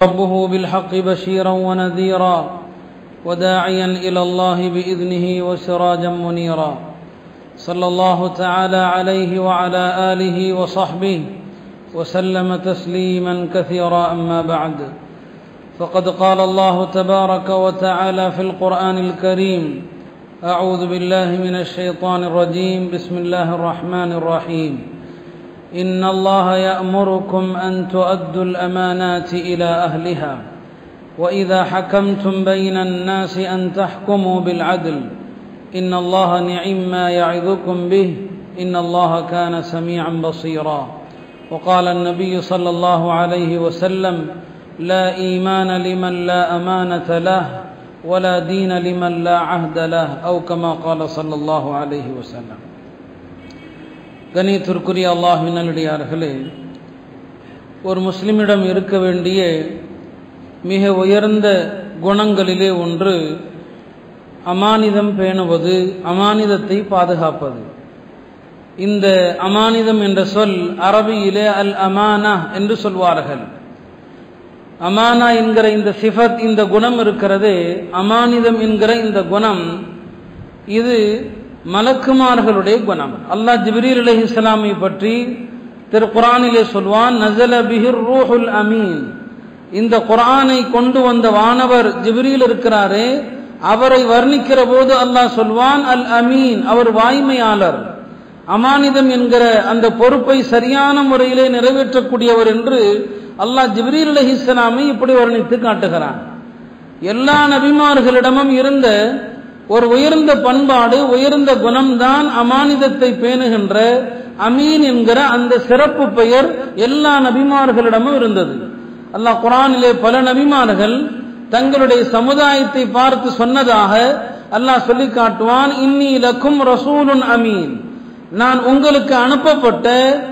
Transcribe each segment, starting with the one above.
ربه بالحق بشيرا ونذيرا وداعيا الى الله باذنه وسراجا منيرا صلى الله تعالى عليه وعلى اله وصحبه وسلم تسليما كثيرا اما بعد فقد قال الله تبارك وتعالى في القران الكريم اعوذ بالله من الشيطان الرجيم بسم الله الرحمن الرحيم ان الله يامركم ان تؤدوا الامانات الى اهلها واذا حكمتم بين الناس ان تحكموا بالعدل ان الله نعم ما يعظكم به ان الله كان سميعا بصيرا وقال النبي صلى الله عليه وسلم لا ايمان لمن لا امانه له ولا دين لمن لا عهد له او كما قال صلى الله عليه وسلم கணியத்திற்குரிய அல்லாஹின் நல்லடியார்களே ஒரு முஸ்லிமிடம் இருக்க வேண்டிய மிக உயர்ந்த குணங்களிலே ஒன்று அமானிதம் பேணுவது அமானிதத்தை பாதுகாப்பது இந்த அமானிதம் என்ற சொல் அரபியிலே அல் அமானா என்று சொல்வார்கள் அமானா என்கிற இந்த சிஃபத் இந்த குணம் இருக்கிறது அமானிதம் என்கிற இந்த குணம் இது மலக்குமார்களுடைய குணம் அல்லாஹ் ஜிப்ரீல் அலஹி இஸ்லாமை பற்றி திரு குரானிலே சொல்வான் நசல பிஹிர் ரூஹுல் அமீன் இந்த குரானை கொண்டு வந்த வானவர் ஜிப்ரீல் இருக்கிறாரே அவரை வர்ணிக்கிற போது அல்லாஹ் சொல்வான் அல் அமீன் அவர் வாய்மையாளர் அமானிதம் என்கிற அந்த பொறுப்பை சரியான முறையிலே நிறைவேற்றக்கூடியவர் என்று அல்லாஹ் ஜிப்ரீல் அலஹி இஸ்லாமை இப்படி வர்ணித்து காட்டுகிறான் எல்லா நபிமார்களிடமும் இருந்த ஒரு உயர்ந்த பண்பாடு உயர்ந்த குணம்தான் அமானிதத்தை பேணுகின்ற அமீன் என்கிற அந்த சிறப்பு பெயர் எல்லா நபிமார்களிடமும் இருந்தது அல்லாஹ் குரானிலே பல நபிமார்கள் தங்களுடைய சமுதாயத்தை பார்த்து சொன்னதாக அல்லாஹ் சொல்லி காட்டுவான் இன்னி லக்கும் ரசூலுன் அமீன் நான் உங்களுக்கு அனுப்பப்பட்ட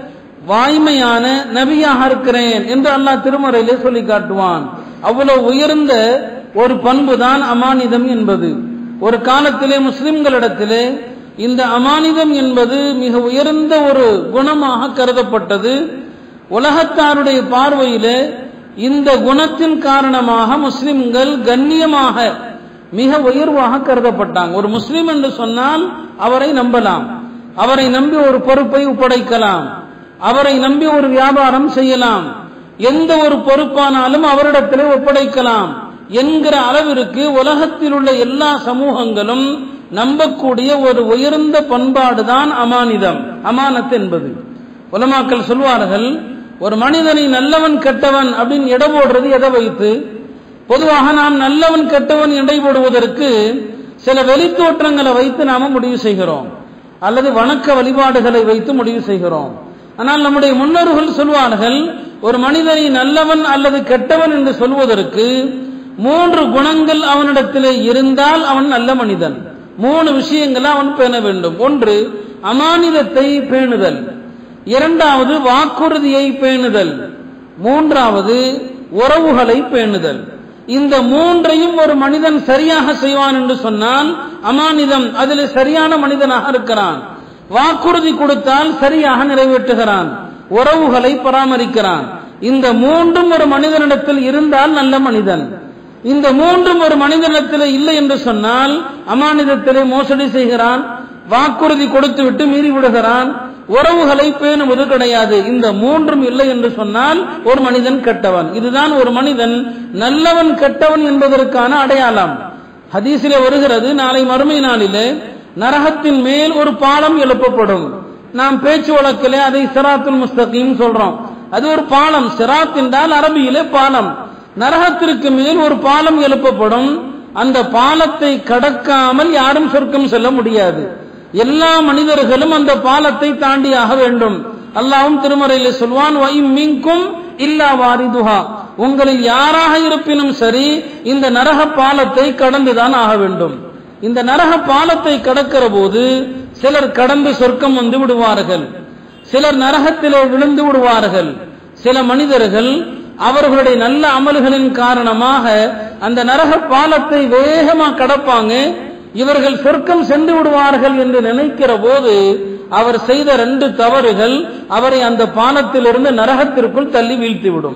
வாய்மையான நபியாக இருக்கிறேன் என்று அல்லாஹ் திருமறையிலே சொல்லி காட்டுவான் அவ்வளவு உயர்ந்த ஒரு பண்பு தான் அமானிதம் என்பது ஒரு காலத்திலே முஸ்லிம்களிடத்திலே இந்த அமானிதம் என்பது மிக உயர்ந்த ஒரு குணமாக கருதப்பட்டது உலகத்தாருடைய பார்வையிலே இந்த குணத்தின் காரணமாக முஸ்லிம்கள் கண்ணியமாக மிக உயர்வாக கருதப்பட்டாங்க ஒரு முஸ்லிம் என்று சொன்னால் அவரை நம்பலாம் அவரை நம்பி ஒரு பொறுப்பை ஒப்படைக்கலாம் அவரை நம்பி ஒரு வியாபாரம் செய்யலாம் எந்த ஒரு பொறுப்பானாலும் அவரிடத்திலே ஒப்படைக்கலாம் என்கிற அளவிற்கு உலகத்தில் உள்ள எல்லா சமூகங்களும் நம்பக்கூடிய ஒரு உயர்ந்த பண்பாடுதான் அமானிதம் அமானத் என்பது உலமாக்கள் சொல்வார்கள் ஒரு மனிதனை நல்லவன் கெட்டவன் அப்படின்னு எடை போடுறது எதை வைத்து பொதுவாக நாம் நல்லவன் கெட்டவன் எடை போடுவதற்கு சில வெளித்தோற்றங்களை வைத்து நாம முடிவு செய்கிறோம் அல்லது வணக்க வழிபாடுகளை வைத்து முடிவு செய்கிறோம் ஆனால் நம்முடைய முன்னோர்கள் சொல்வார்கள் ஒரு மனிதனை நல்லவன் அல்லது கெட்டவன் என்று சொல்வதற்கு மூன்று குணங்கள் அவனிடத்திலே இருந்தால் அவன் நல்ல மனிதன் மூணு விஷயங்களை அவன் பேண வேண்டும் ஒன்று அமானிதத்தை பேணுதல் இரண்டாவது வாக்குறுதியை பேணுதல் மூன்றாவது உறவுகளை பேணுதல் இந்த மூன்றையும் ஒரு மனிதன் சரியாக செய்வான் என்று சொன்னால் அமானிதம் அதில் சரியான மனிதனாக இருக்கிறான் வாக்குறுதி கொடுத்தால் சரியாக நிறைவேற்றுகிறான் உறவுகளை பராமரிக்கிறான் இந்த மூன்றும் ஒரு மனிதனிடத்தில் இருந்தால் நல்ல மனிதன் இந்த மூன்றும் ஒரு மனிதனிடத்தில் இல்லை என்று சொன்னால் அமானிதத்திலே மோசடி செய்கிறான் வாக்குறுதி கொடுத்து விட்டு மீறி விடுகிறான் உறவுகளை பேணுவது கிடையாது இந்த மூன்றும் இல்லை என்று சொன்னால் ஒரு மனிதன் கெட்டவன் இதுதான் ஒரு மனிதன் நல்லவன் கெட்டவன் என்பதற்கான அடையாளம் ஹதீசிலே வருகிறது நாளை மறுமை நாளிலே நரகத்தின் மேல் ஒரு பாலம் எழுப்பப்படும் நாம் பேச்சு வழக்கிலே அதை சிராத்துல் முஸ்தகீம் சொல்றோம் அது ஒரு பாலம் சிராத் என்றால் அரபியிலே பாலம் நரகத்திற்கு மேல் ஒரு பாலம் எழுப்பப்படும் அந்த பாலத்தை கடக்காமல் யாரும் சொர்க்கம் செல்ல முடியாது எல்லா மனிதர்களும் அந்த பாலத்தை தாண்டியாக வேண்டும் அல்லாவும் திருமறையில் சொல்வான் மின்கும் இல்லா வாரிதுஹா உங்களில் யாராக இருப்பினும் சரி இந்த நரக பாலத்தை கடந்துதான் ஆக வேண்டும் இந்த நரக பாலத்தை கடக்கிற போது சிலர் கடந்து சொர்க்கம் வந்து விடுவார்கள் சிலர் நரகத்திலே விழுந்து விடுவார்கள் சில மனிதர்கள் அவர்களுடைய நல்ல அமல்களின் காரணமாக அந்த நரக பாலத்தை வேகமா கடப்பாங்க இவர்கள் சொர்க்கம் சென்று விடுவார்கள் என்று நினைக்கிற போது அவர் செய்த ரெண்டு தவறுகள் அவரை அந்த பாலத்திலிருந்து நரகத்திற்குள் தள்ளி வீழ்த்திவிடும்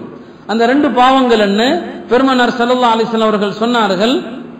அந்த ரெண்டு பாவங்கள் என்ன பெருமனார் சல்லா அலிஸ்லாம் அவர்கள் சொன்னார்கள்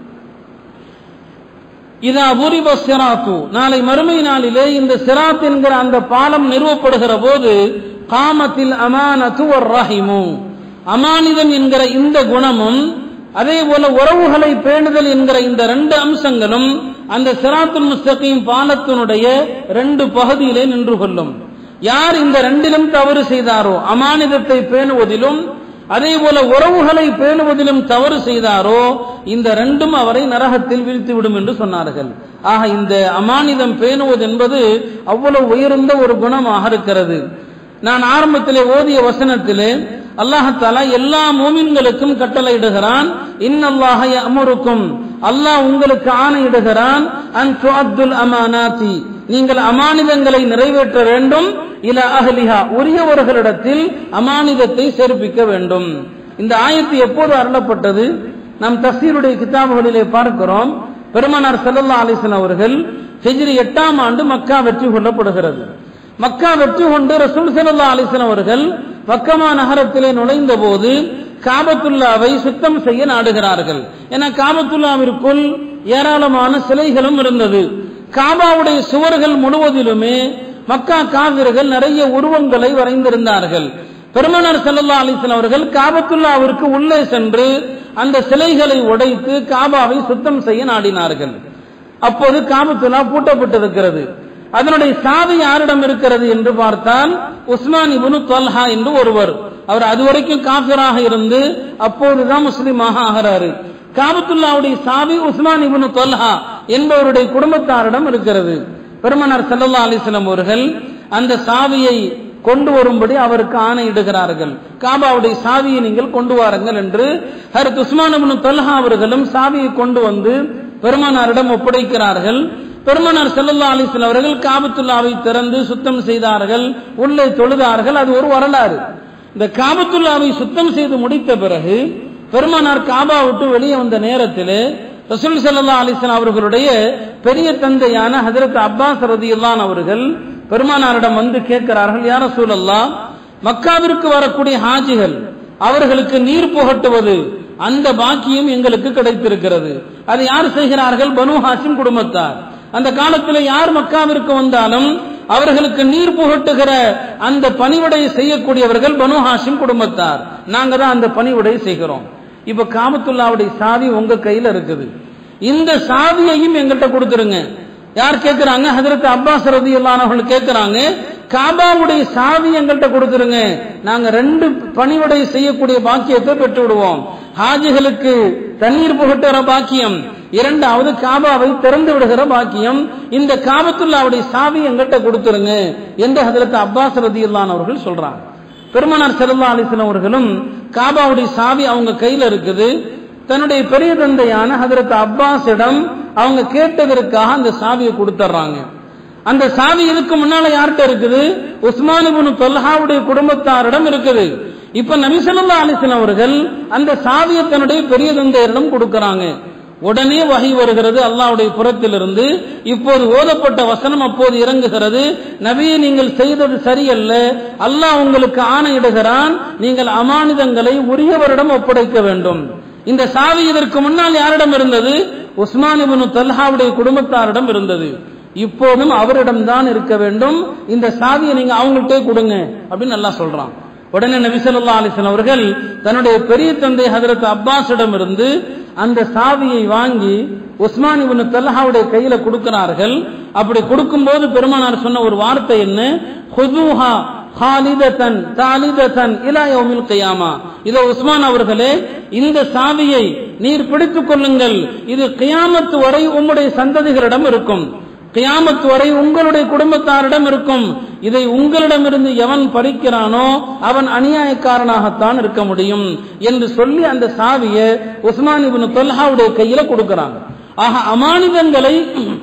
இதா புரிப சிராத்து நாளை மறுமை நாளிலே இந்த சிராத் என்கிற அந்த பாலம் நிறுவப்படுகிற போது காமத்தில் அமானத்து ஒரு ரஹிமு அமானிதம் என்கிற இந்த குணமும் அதே போல உறவுகளை பேணுதல் என்கிற இந்த ரெண்டு அம்சங்களும் அந்த சிராத்துல் முஸ்தகீம் பாலத்தினுடைய ரெண்டு பகுதியிலே நின்று கொள்ளும் யார் இந்த ரெண்டிலும் தவறு செய்தாரோ அமானிதத்தை பேணுவதிலும் அதே போல உறவுகளை பேணுவதிலும் தவறு செய்தாரோ இந்த ரெண்டும் அவரை நரகத்தில் வீழ்த்திவிடும் என்று சொன்னார்கள் ஆக இந்த அமானிதம் பேணுவது என்பது அவ்வளவு உயர்ந்த ஒரு குணமாக இருக்கிறது நான் ஆரம்பத்திலே ஓதிய வசனத்திலே அல்லாஹாலா எல்லா மோமின்களுக்கும் கட்டளையிடுகிறான் இன்னல்லாஹ அமருக்கும் அல்லாஹ் உங்களுக்கு ஆணையிடுகிறான் அன் துஅத்துல் அமானாத்தி நீங்கள் அமானிதங்களை நிறைவேற்ற வேண்டும் இல அகலிஹா உரியவர்களிடத்தில் அமானிதத்தை சேர்ப்பிக்க வேண்டும் இந்த ஆயத்து எப்போது அருளப்பட்டது நம் தஸ்தீருடைய கிதாபுகளிலே பார்க்கிறோம் பெருமனார் சல்லல்லா அலிசன் அவர்கள் ஹிஜ்ரி எட்டாம் ஆண்டு மக்கா வெற்றி கொள்ளப்படுகிறது மக்கா வெற்றி கொண்டு ரசூல் சல்லா அலிசன் அவர்கள் மக்கமா நகரத்திலே நுழைந்த போது காபத்துல்லாவை சுத்தம் செய்ய நாடுகிறார்கள் என காபத்துல்லாவிற்குள் ஏராளமான சிலைகளும் இருந்தது காபாவுடைய சுவர்கள் முழுவதிலுமே மக்கா காவிர்கள் நிறைய உருவங்களை வரைந்திருந்தார்கள் பெருமனார் சல்லா அலிஸ்லாம் அவர்கள் காபத்துல்லாவிற்கு உள்ளே சென்று அந்த சிலைகளை உடைத்து காபாவை சுத்தம் செய்ய நாடினார்கள் அப்போது காபத்துல்லா பூட்டப்பட்டிருக்கிறது அதனுடைய சாவி யாரிடம் இருக்கிறது என்று பார்த்தால் உஸ்மான் இபுனு தொல்ஹா என்று ஒருவர் அவர் அதுவரைக்கும் காபிராக இருந்து அப்போதுதான் முஸ்லீமாக ஆகிறாரு காபத்துல்லாவுடைய சாவி உஸ்மான் இபுனு தொல்ஹா என்பவருடைய குடும்பத்தாரிடம் இருக்கிறது பெருமனார் சல்லா அலிஸ்லாம் அவர்கள் அந்த சாவியை கொண்டு வரும்படி அவருக்கு ஆணையிடுகிறார்கள் காபாவுடைய சாவியை நீங்கள் கொண்டு வாருங்கள் என்று ஹரத் உஸ்மான் இபுனு தொல்ஹா அவர்களும் சாவியை கொண்டு வந்து பெருமானாரிடம் ஒப்படைக்கிறார்கள் பெருமனார் செல்லல்லா அலிஸ்லாம் அவர்கள் காபத்துல்லாவை திறந்து சுத்தம் செய்தார்கள் உள்ளே தொழுதார்கள் அது ஒரு வரலாறு இந்த காபத்துல்லாவை சுத்தம் செய்து முடித்த பிறகு பெருமானார் காபா விட்டு வெளியே வந்த நேரத்தில் ரசூல் சல்லா அலிஸ்லாம் அவர்களுடைய பெரிய தந்தையான ஹதரத் அப்பாஸ் ரதியுல்லான் அவர்கள் பெருமானாரிடம் வந்து கேட்கிறார்கள் யார சூழல்லா மக்காவிற்கு வரக்கூடிய ஹாஜிகள் அவர்களுக்கு நீர் புகட்டுவது அந்த பாக்கியம் எங்களுக்கு கிடைத்திருக்கிறது அது யார் செய்கிறார்கள் பனு ஹாசிம் குடும்பத்தார் அந்த காலத்தில் யார் மக்காவிற்கு வந்தாலும் அவர்களுக்கு நீர் புகட்டுகிற அந்த பணிவிடை செய்யக்கூடியவர்கள் பனு ஹாசிம் குடும்பத்தார் நாங்க தான் அந்த பணிவிடை செய்கிறோம் இப்ப காமத்துல்லாவுடைய சாவி உங்க கையில இருக்குது இந்த சாவியையும் எங்கள்கிட்ட கொடுத்துருங்க யார் கேட்கிறாங்க ஹதரத் அப்பாஸ் ரதி அவர்கள் கேட்கிறாங்க காபாவுடைய சாவி எங்கள்கிட்ட கொடுத்துருங்க நாங்க ரெண்டு பணிவிடை செய்யக்கூடிய பாக்கியத்தை பெற்று விடுவோம் ஹாஜிகளுக்கு தண்ணீர் புகட்டுற பாக்கியம் இரண்டாவது காபாவை திறந்து விடுகிற பாக்கியம் இந்த காபத்துல்லாவுடைய சாவி எங்கிட்ட கொடுத்துருங்க என்று ஹதரத் அப்பாஸ் ரதி அவர்கள் சொல்றாங்க பெருமனார் செல்லா அலிஸ்லாம் அவர்களும் காபாவுடைய சாவி அவங்க கையில இருக்குது தன்னுடைய பெரிய தந்தையான ஹதரத் அப்பாஸிடம் அவங்க கேட்டதற்காக அந்த சாவியை கொடுத்துட்றாங்க அந்த சாவி இதுக்கு முன்னால யார்கிட்ட இருக்குது உஸ்மானுபுனு தொல்ஹாவுடைய குடும்பத்தாரிடம் இருக்குது இப்ப நபிசல்லா அலிஸ்லாம் அவர்கள் அந்த சாவியை தன்னுடைய பெரிய தந்தையரிடம் கொடுக்கறாங்க உடனே வகை வருகிறது அல்லாவுடைய புறத்திலிருந்து இப்போது ஓதப்பட்ட வசனம் அப்போது இறங்குகிறது நபியை நீங்கள் செய்தது சரியல்ல அல்லாஹ் உங்களுக்கு ஆணையிடுகிறான் நீங்கள் அமானிதங்களை உரியவரிடம் ஒப்படைக்க வேண்டும் இந்த சாவி இதற்கு முன்னால் யாரிடம் இருந்தது உஸ்மான் இபுனு தல்ஹாவுடைய குடும்பத்தாரிடம் இருந்தது இப்போதும் அவரிடம் தான் இருக்க வேண்டும் இந்த சாவியை நீங்க அவங்கள்ட்டே கொடுங்க அப்படின்னு நல்லா சொல்றான் உடனே நபிசல்லா அலிசன் அவர்கள் தன்னுடைய பெரிய தந்தை ஹதரத் அப்பாஸிடம் இருந்து அந்த சாவியை வாங்கி உஸ்மான் இவனு தல்ஹாவுடைய கையில கொடுக்கிறார்கள் அப்படி கொடுக்கும்போது பெருமானார் சொன்ன ஒரு வார்த்தை என்ன ஹுதுஹா ஹாலிதத்தன் தாலிதத்தன் இலா யௌமில் கியாமா இதோ உஸ்மான் அவர்களே இந்த சாவியை நீர் பிடித்துக் கொள்ளுங்கள் இது கியாமத்து வரை உம்முடைய சந்ததிகளிடம் இருக்கும் கியாமத்து வரை உங்களுடைய குடும்பத்தாரிடம் இருக்கும் இதை உங்களிடமிருந்து எவன் பறிக்கிறானோ அவன் அநியாயக்காரனாகத்தான் இருக்க முடியும் என்று சொல்லி அந்த சாவியை உஸ்மான் இபின் தொல்ஹாவுடைய கையில கொடுக்கிறாங்க ஆக அமானிதங்களை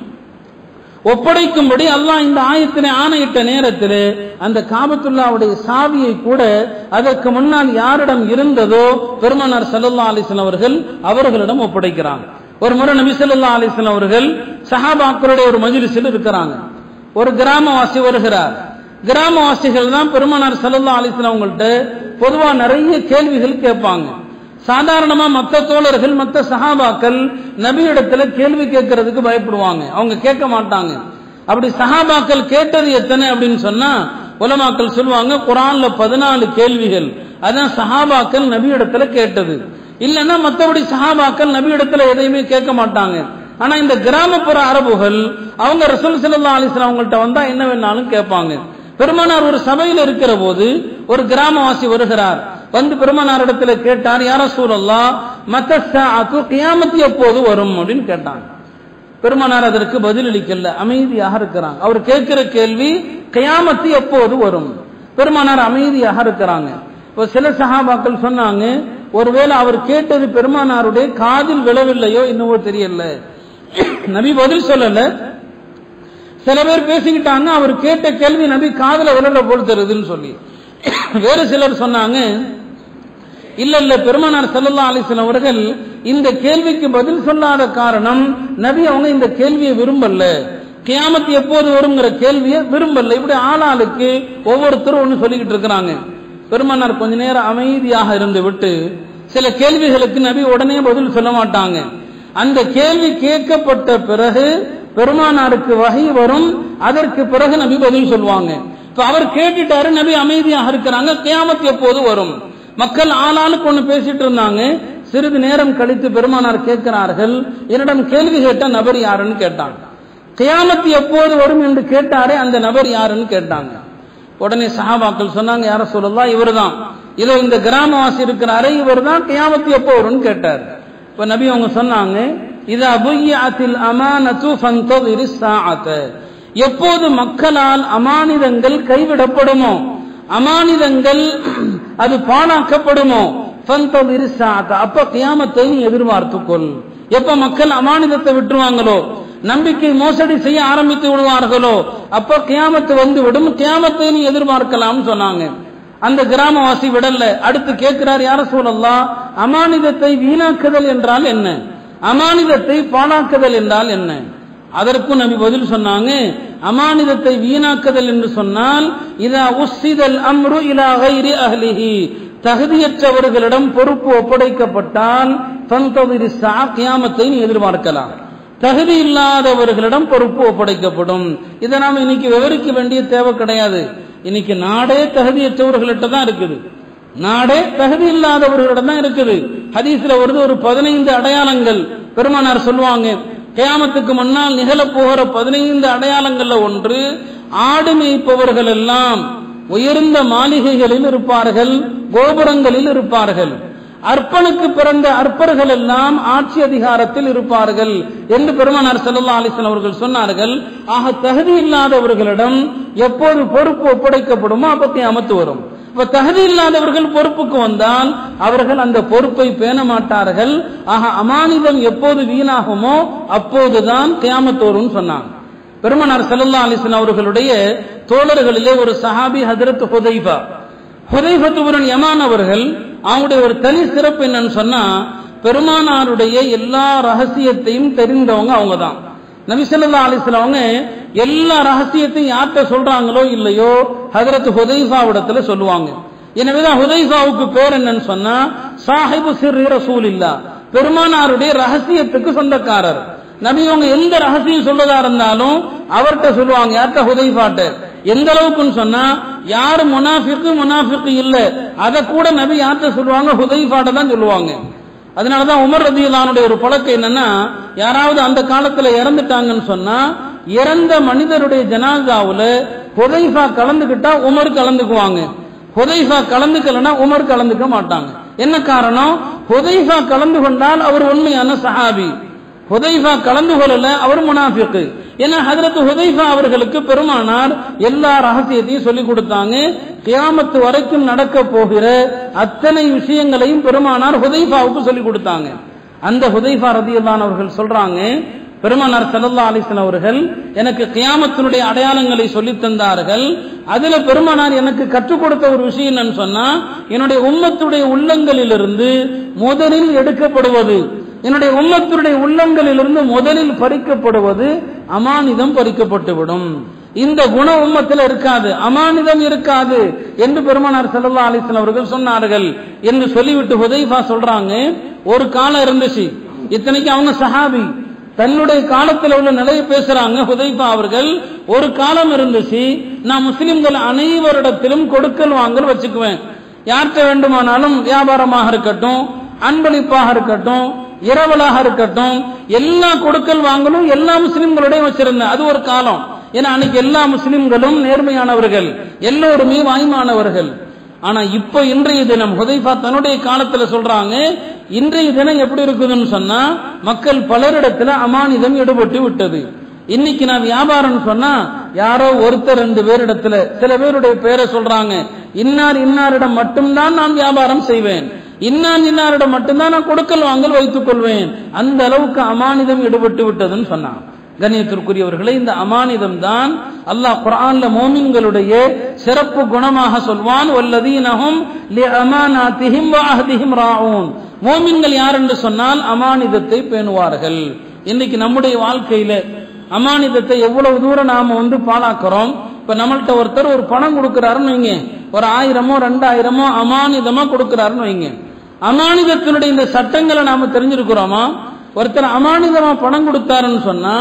ஒப்படைக்கும்படி அல்லாஹ் இந்த ஆயத்தினை ஆணையிட்ட நேரத்தில் அந்த காபத்துல்லாவுடைய சாவியை கூட அதற்கு முன்னால் யாரிடம் இருந்ததோ பெருமனார் சல்லல்லா அலிஸ்லாம் அவர்கள் அவர்களிடம் ஒப்படைக்கிறாங்க ஒரு முறை நபி சொல்லா அலிஸ்லாம் அவர்கள் சஹாபாக்களுடைய ஒரு மஜிலிஸில் இருக்கிறாங்க ஒரு கிராமவாசி வருகிறார் கிராமவாசிகள் தான் பெருமானார் சல்லா அலிஸ்லாம் அவங்கள்ட்ட பொதுவா நிறைய கேள்விகள் கேட்பாங்க சாதாரணமா மத்த தோழர்கள் மத்த சஹாபாக்கள் நபியிடத்துல கேள்வி கேட்கறதுக்கு பயப்படுவாங்க அவங்க கேட்க மாட்டாங்க அப்படி சஹாபாக்கள் கேட்டது எத்தனை அப்படின்னு சொன்னா உலமாக்கள் சொல்லுவாங்க குரான்ல பதினாலு கேள்விகள் அதான் சஹாபாக்கள் நபியிடத்துல கேட்டது இல்லைன்னா மத்தபடி சஹாபாக்கள் நபியிடத்துல எதையுமே கேட்க மாட்டாங்க ஆனா இந்த கிராமப்புற அரபுகள் அவங்க ரசூல் சல்லா அலிஸ்லாம் அவங்கள்ட்ட வந்தா என்ன வேணாலும் கேட்பாங்க பெருமானார் ஒரு சபையில் இருக்கிற போது ஒரு கிராமவாசி வருகிறார் வந்து பெருமானார் இடத்துல கேட்டார் யார சூழல்லா மத்த கியாமத்து எப்போது வரும் அப்படின்னு கேட்டாங்க பெருமானார் அதற்கு பதிலளிக்கல அமைதியாக இருக்கிறாங்க அவர் கேட்கிற கேள்வி கயாமத்து எப்போது வரும் பெருமானார் அமைதியாக இருக்கிறாங்க இப்போ சில சகாபாக்கள் சொன்னாங்க ஒருவேளை அவர் கேட்டது பெருமானாருடைய காதில் விழவில்லையோ இன்னவோ தெரியல நபி பதில் சொல்லல சில பேர் பேசிக்கிட்டாங்க அவர் கேட்ட கேள்வி நபி காதல விழல போல் தருதுன்னு சொல்லி வேறு சிலர் சொன்னாங்க இல்ல இல்ல பெருமானார் சல்லா அலிஸ்லாம் அவர்கள் இந்த கேள்விக்கு பதில் சொல்லாத காரணம் நபி அவங்க இந்த கேள்வியை விரும்பல கியாமத்து எப்போது வருங்கிற கேள்வியை விரும்பல இப்படி ஆளாளுக்கு ஒவ்வொருத்தரும் ஒன்று சொல்லிக்கிட்டு இருக்கிறாங்க பெருமானார் கொஞ்ச நேரம் அமைதியாக இருந்து விட்டு சில கேள்விகளுக்கு நபி உடனே பதில் சொல்ல மாட்டாங்க அந்த கேள்வி கேட்கப்பட்ட பிறகு பெருமானாருக்கு வகை வரும் அதற்கு பிறகு நபி பதில் சொல்லுவாங்க இப்ப அவர் கேட்டுட்டாரு நபி அமைதியாக இருக்கிறாங்க கியாமத் எப்போது வரும் மக்கள் ஆளாளுக்கு ஒண்ணு பேசிட்டு இருந்தாங்க சிறிது நேரம் கழித்து பெருமானார் கேட்கிறார்கள் என்னிடம் கேள்வி கேட்ட நபர் யாருன்னு கேட்டாங்க கியாமத்து எப்போது வரும் என்று கேட்டாரே அந்த நபர் யாருன்னு கேட்டாங்க உடனே சஹாபாக்கள் சொன்னாங்க யார சொல்லலாம் இவர் தான் இதோ இந்த கிராமவாசி இருக்கிறாரே இவர் தான் கியாமத்து எப்போ வரும்னு கேட்டார் இப்ப நபி அவங்க சொன்னாங்க இது அபுய்யாத்தில் அமானத்து ஃபந்ததிரி சாஅத எப்போது மக்களால் அமானிதங்கள் கைவிடப்படுமோ அமானிதங்கள் அது பாழாக்கப்படுமோ ஃபந்ததிரி சாஅத அப்ப கியாமத்தை நீ எதிர்பார்த்துக்கொள் எப்ப மக்கள் அமானிதத்தை விட்டுருவாங்களோ நம்பிக்கை மோசடி செய்ய ஆரம்பித்து விடுவார்களோ அப்ப கியாமத்து வந்து விடும் கியாமத்தை நீ எதிர்பார்க்கலாம் சொன்னாங்க அந்த கிராமவாசி விடல்ல அடுத்து கேட்கிறார் யார சூழல்லாம் அமானிதத்தை வீணாக்குதல் என்றால் என்ன அமானிதத்தை பாழாக்குதல் என்றால் என்ன அதற்கும் நபி பதில் சொன்னாங்க அமானிதத்தை வீணாக்குதல் என்று சொன்னால் இதா உஸ்ஸிதல் அம்ரு இலா கைரி அஹ்லிஹி தகுதியற்றவர்களிடம் பொறுப்பு ஒப்படைக்கப்பட்டால் பந்ததிரி சா கியாமத்தை நீ எதிர்பார்க்கலாம் தகுதி இல்லாதவர்களிடம் பொறுப்பு ஒப்படைக்கப்படும் இதை நாம இன்னைக்கு விவரிக்க வேண்டிய தேவை கிடையாது இன்னைக்கு நாடே தகுதியற்றவர்கள்ட்ட தான் இருக்குது நாடே தகுதி இல்லாதவர்களிடம் தான் இருக்குது ஹதீஸ்ல வருது ஒரு பதினைந்து அடையாளங்கள் பெருமானார் சொல்லுவாங்க கியாமத்துக்கு முன்னால் நிகழப் போகிற பதினைந்து அடையாளங்கள்ல ஒன்று ஆடு மேய்ப்பவர்கள் எல்லாம் உயர்ந்த மாளிகைகளில் இருப்பார்கள் கோபுரங்களில் இருப்பார்கள் அர்ப்பனுக்கு பிறந்த அற்பர்கள் எல்லாம் ஆட்சி அதிகாரத்தில் இருப்பார்கள் என்று பெருமானார் செல்லல்லா அலிசன் அவர்கள் சொன்னார்கள் ஆக தகுதி இல்லாதவர்களிடம் எப்போது பொறுப்பு ஒப்படைக்கப்படுமோ அப்பத்தி அமர்த்து வரும் இப்ப தகுதி இல்லாதவர்கள் பொறுப்புக்கு வந்தால் அவர்கள் அந்த பொறுப்பை பேண மாட்டார்கள் ஆக அமானிதம் எப்போது வீணாகுமோ அப்போதுதான் கியாமத்தோரும் சொன்னாங்க பெருமனார் செல்லல்லா அலிசன் அவர்களுடைய தோழர்களிலே ஒரு சஹாபி ஹதரத் ஹுதைஃபா ஹுதைஃபத்துபுரன் யமான் அவர்கள் அவங்களுடைய ஒரு தனி சிறப்பு என்னன்னு சொன்னா பெருமானாருடைய எல்லா ரகசியத்தையும் தெரிந்தவங்க அவங்க தான் நபிசல்லா அலிஸ்லாம் அவங்க எல்லா ரகசியத்தையும் யார்கிட்ட சொல்றாங்களோ இல்லையோ ஹதரத் ஹுதைஃபாவிடத்துல சொல்லுவாங்க எனவேதான் ஹுதைஃபாவுக்கு பேர் என்னன்னு சொன்னா சாஹிபு சிறு ரசூல் இல்லா பெருமானாருடைய ரகசியத்துக்கு சொந்தக்காரர் நபி அவங்க எந்த ரகசியம் சொல்றதா இருந்தாலும் அவர்கிட்ட சொல்லுவாங்க யார்கிட்ட ஹுதைஃபாட்ட எந்த அளவுக்குன்னு சொன்னா யாரு முனாஃபிக்கு முனாஃபிக்கு இல்ல அத கூட நபி யார்கிட்ட சொல்லுவாங்க ஹுதைஃபாட்ட தான் சொல்லுவாங்க அதனாலதான் உமர் ரதியுல்லானுடைய ஒரு பழக்கம் என்னன்னா யாராவது அந்த காலத்துல இறந்துட்டாங்கன்னு சொன்னா இறந்த மனிதருடைய ஜனாசாவுல ஹுதைஃபா கலந்துகிட்டா உமர் கலந்துக்குவாங்க ஹுதைஃபா கலந்துக்கலன்னா உமர் கலந்துக்க மாட்டாங்க என்ன காரணம் ஹுதைஃபா கலந்து கொண்டால் அவர் உண்மையான சஹாபி ஹுதைஃபா கலந்து கொள்ளல அவர் முனாஃபிக்கு ஏன்னா ஹதரத் ஹுதைஃபா அவர்களுக்கு பெருமானார் எல்லா ரகசியத்தையும் சொல்லி கொடுத்தாங்க கியாமத்து வரைக்கும் நடக்க போகிற அத்தனை விஷயங்களையும் பெருமானார் ஹுதைஃபாவுக்கு சொல்லி கொடுத்தாங்க அந்த ஹுதைஃபா ரதியல்லான் அவர்கள் சொல்றாங்க பெருமானார் சல்லல்லா அலிஸ்லாம் அவர்கள் எனக்கு கியாமத்தினுடைய அடையாளங்களை சொல்லி தந்தார்கள் அதுல பெருமானார் எனக்கு கற்றுக் கொடுத்த ஒரு விஷயம் என்னன்னு சொன்னா என்னுடைய உம்மத்துடைய உள்ளங்களிலிருந்து முதலில் எடுக்கப்படுவது என்னுடைய உம்மத்துடைய உள்ளங்களிலிருந்து முதலில் பறிக்கப்படுவது அமானிதம் பறிக்கப்பட்டுவிடும் இந்த குண உம்மத்தில் இருக்காது அமானிதம் இருக்காது என்று பெருமானார் ஸல்லல்லாஹு அலைஹி வஸல்லம் அவர்கள் சொன்னார்கள் என்று சொல்லிவிட்டு ஹுதைஃபா சொல்றாங்க ஒரு காலம் இருந்துச்சு இத்தனைக்கு அவங்க சஹாபி தன்னுடைய காலத்தில் உள்ள நிலையை பேசுறாங்க ஹுதைஃபா அவர்கள் ஒரு காலம் இருந்துச்சு நான் முஸ்லிம்கள் அனைவரிடத்திலும் கொடுக்கல் வாங்கல் வச்சுக்குவேன் யார்கிட்ட வேண்டுமானாலும் வியாபாரமாக இருக்கட்டும் அன்பளிப்பாக இருக்கட்டும் இரவலாக இருக்கட்டும் எல்லா கொடுக்கல் வாங்கலும் எல்லா முஸ்லிம்களோடையும் வச்சிருந்தேன் அது ஒரு காலம் ஏன்னா அன்னைக்கு எல்லா முஸ்லிம்களும் நேர்மையானவர்கள் எல்லோருமே வாய்மானவர்கள் ஆனா இப்ப இன்றைய தினம் ஹுதைஃபா தன்னுடைய காலத்துல சொல்றாங்க இன்றைய தினம் எப்படி இருக்குதுன்னு சொன்னா மக்கள் பலரிடத்துல அமானிதம் ஈடுபட்டு விட்டது இன்னைக்கு நான் வியாபாரம் சொன்னா யாரோ ஒருத்தர் ரெண்டு பேரிடத்துல சில பேருடைய பேரை சொல்றாங்க இன்னார் இன்னாரிடம் மட்டும்தான் நான் வியாபாரம் செய்வேன் இன்னார் இன்னாரிடம் மட்டும்தான் நான் கொடுக்கல் வாங்கல் வைத்துக் கொள்வேன் அந்த அளவுக்கு அமானிதம் ஈடுபட்டு விட்டதுன்னு சொன்னான் கண்ணியத்திற்குரியவர்களே இந்த அமானிதம் தான் அல்லாஹ் குர்ஆன்ல மோமின்களுடைய சிறப்பு குணமாக சொல்வான் வல்லதீனஹும் லிஅமானாத்திஹிம் வஅஹ்திஹிம் ராஊன் மோமின்கள் யார் என்று சொன்னால் அமானிதத்தை பேணுவார்கள் இன்னைக்கு நம்முடைய வாழ்க்கையில அமானிதத்தை எவ்வளவு தூரம் நாம வந்து பாழாக்குறோம் இப்ப நம்மள்ட்ட ஒருத்தர் ஒரு பணம் கொடுக்கிறாருன்னு வைங்க ஒரு ஆயிரமோ ரெண்டாயிரமோ அமானிதமா கொடுக்கிறாருன்னு வைங்க அமானிதத்தினுடைய இந்த சட்டங்களை நாம தெரிஞ்சிருக்கிறோமா ஒருத்தர் அமானிதமா பணம் கொடுத்தாருன்னு சொன்னா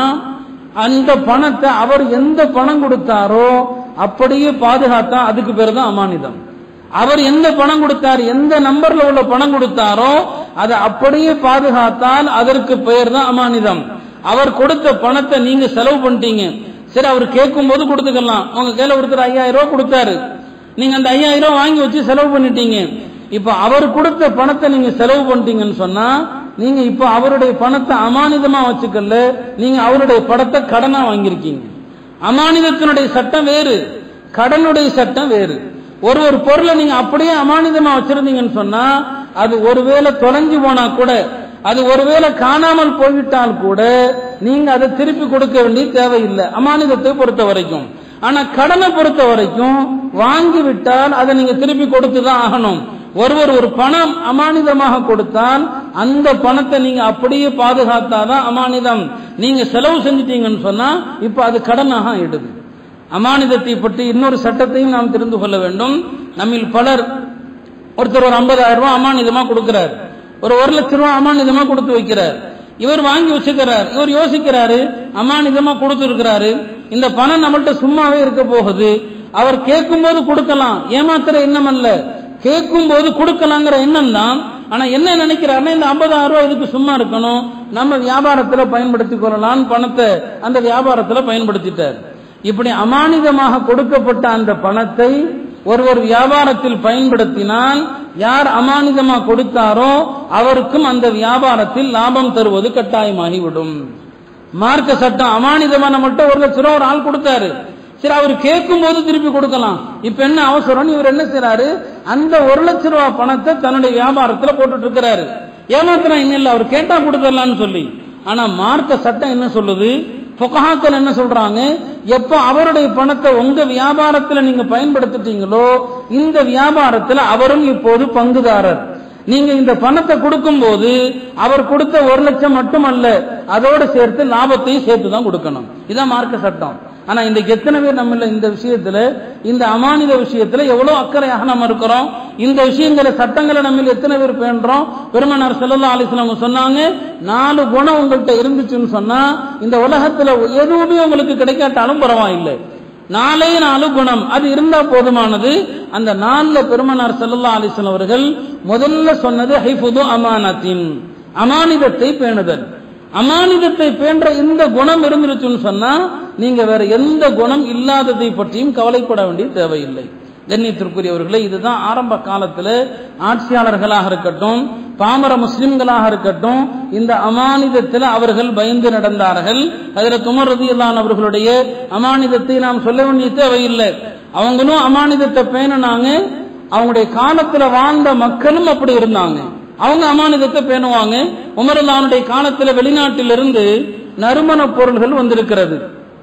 அந்த பணத்தை அவர் எந்த பணம் கொடுத்தாரோ அப்படியே பாதுகாத்தா அதுக்கு பேர் தான் அமானிதம் அவர் எந்த பணம் கொடுத்தார் எந்த நம்பர்ல உள்ள பணம் கொடுத்தாரோ அதை அப்படியே பாதுகாத்தால் அதற்கு பெயர் தான் அமானிதம் அவர் கொடுத்த பணத்தை நீங்க செலவு பண்ணிட்டீங்க சரி அவர் கேட்கும் போது கொடுத்துக்கலாம் உங்க கையில ஒருத்தர் ஐயாயிரம் ரூபாய் கொடுத்தாரு நீங்க அந்த ஐயாயிரம் ரூபாய் வாங்கி வச்சு செலவு பண்ணிட்டீங்க இப்ப அவர் கொடுத்த பணத்தை நீங்க செலவு பண்ணிட்டீங்கன்னு சொன்னா நீங்க இப்ப அவருடைய பணத்தை அமானிதமா வச்சுக்கல நீங்க அவருடைய படத்தை கடனா வாங்கியிருக்கீங்க அமானிதத்தினுடைய சட்டம் வேறு கடனுடைய சட்டம் வேறு ஒரு ஒரு பொருளை நீங்க அப்படியே அமானிதமா வச்சிருந்தீங்கன்னு சொன்னா அது ஒருவேளை தொலைஞ்சு போனா கூட அது ஒருவேளை காணாமல் போய்விட்டால் கூட நீங்க அதை திருப்பி கொடுக்க வேண்டிய தேவையில்லை அமானிதத்தை பொறுத்த வரைக்கும் ஆனா கடனை பொறுத்த வரைக்கும் வாங்கி விட்டால் அதை நீங்க திருப்பி கொடுத்து தான் ஆகணும் ஒருவர் ஒரு பணம் அமானிதமாக கொடுத்தால் அந்த பணத்தை நீங்க அப்படியே பாதுகாத்தாதான் அமானிதம் நீங்க செலவு செஞ்சிட்டீங்கன்னு சொன்னா இப்ப அது கடனாக ஆயிடுது அமானிதத்தை பற்றி இன்னொரு சட்டத்தையும் நாம் தெரிந்து கொள்ள வேண்டும் நம்மில் பலர் ஒருத்தர் ஒரு ஐம்பதாயிரம் ரூபாய் அமானிதமா கொடுக்கிறார் ஒரு ஒரு லட்ச ரூபாய் அமானிதமா கொடுத்து வைக்கிறார் இவர் வாங்கி வச்சுக்கிறார் இவர் யோசிக்கிறாரு அமானிதமா கொடுத்துருக்கிறாரு இந்த பணம் நம்மள்ட்ட சும்மாவே இருக்க போகுது அவர் கேட்கும் போது கொடுக்கலாம் ஏமாத்துற எண்ணம் அல்ல கேட்கும் போது கொடுக்கலாங்கிற எண்ணம் தான் ஆனா என்ன நினைக்கிறாருன்னா இந்த ஐம்பதாயிரம் ரூபாய் இதுக்கு சும்மா இருக்கணும் நம்ம வியாபாரத்துல பயன்படுத்திக் கொள்ளலாம் பணத்தை அந்த வியாபாரத்துல பயன்படுத்திட்டார் இப்படி அமானிதமாக கொடுக்கப்பட்ட அந்த பணத்தை ஒருவர் வியாபாரத்தில் பயன்படுத்தினால் யார் அமானிதமா கொடுத்தாரோ அவருக்கும் அந்த வியாபாரத்தில் லாபம் தருவது கட்டாயமாகிவிடும் மார்க்க சட்டம் அமானிதமா நம்மகிட்ட ஒரு லட்ச ரூபா ஒரு ஆள் கொடுத்தாரு சரி அவர் கேட்கும் போது திருப்பி கொடுக்கலாம் இப்ப என்ன அவசரம் இவர் என்ன செய்யறாரு அந்த ஒரு லட்ச ரூபாய் பணத்தை தன்னுடைய வியாபாரத்துல போட்டுட்டு இருக்கிறாரு ஏமாத்தினா இன்னும் இல்ல அவர் கேட்டா கொடுத்துடலாம்னு சொல்லி ஆனா மார்க்க சட்டம் என்ன சொல்லுது புகஹாக்கள் என்ன சொல்றாங்க எப்ப அவருடைய பணத்தை உங்க வியாபாரத்துல நீங்க பயன்படுத்திட்டீங்களோ இந்த வியாபாரத்துல அவரும் இப்போது பங்குதாரர் நீங்க இந்த பணத்தை கொடுக்கும் போது அவர் கொடுத்த ஒரு லட்சம் மட்டுமல்ல அதோடு சேர்த்து லாபத்தையும் சேர்த்து தான் கொடுக்கணும் இதான் மார்க்க சட்டம் ஆனா இன்றைக்கு எத்தனை பேர் நம்ம இந்த விஷயத்துல இந்த அமானித விஷயத்துல எவ்வளவு அக்கறையாக நம்ம இருக்கிறோம் இந்த விஷயங்களை சட்டங்களை நம்ம எத்தனை பேர் பேணுறோம் பெருமனார் செல்லல்லா அலிஸ்லாம் சொன்னாங்க நாலு குணம் உங்கள்கிட்ட இருந்துச்சுன்னு சொன்னா இந்த உலகத்துல எதுவுமே உங்களுக்கு கிடைக்காட்டாலும் பரவாயில்லை நாலே நாலு குணம் அது இருந்தா போதுமானது அந்த நாலுல பெருமனார் செல்லல்லா அலிஸ்லாம் அவர்கள் முதல்ல சொன்னது ஹைஃபுது அமானத்தின் அமானிதத்தை பேணுதல் அமானிதத்தை பேன்ற இந்த குணம் இருந்துருச்சுன்னு சொன்னா நீங்க வேற எந்த குணம் இல்லாததை பற்றியும் கவலைப்பட வேண்டிய தேவையில்லை கண்ணியத்திற்குரியவர்களே இதுதான் ஆரம்ப காலத்துல ஆட்சியாளர்களாக இருக்கட்டும் பாமர முஸ்லிம்களாக இருக்கட்டும் இந்த அமானிதத்தில் அவர்கள் பயந்து நடந்தார்கள் அதில் துமர் ரதியல்லான் அவர்களுடைய அமானிதத்தை நாம் சொல்ல வேண்டிய தேவையில்லை அவங்களும் அமானிதத்தை பேணினாங்க அவங்களுடைய காலத்துல வாழ்ந்த மக்களும் அப்படி இருந்தாங்க அவங்க அமானிதத்தை பேணுவாங்க உமரல்லானுடைய காலத்துல வெளிநாட்டிலிருந்து நறுமண பொருள்கள் வந்திருக்கிறது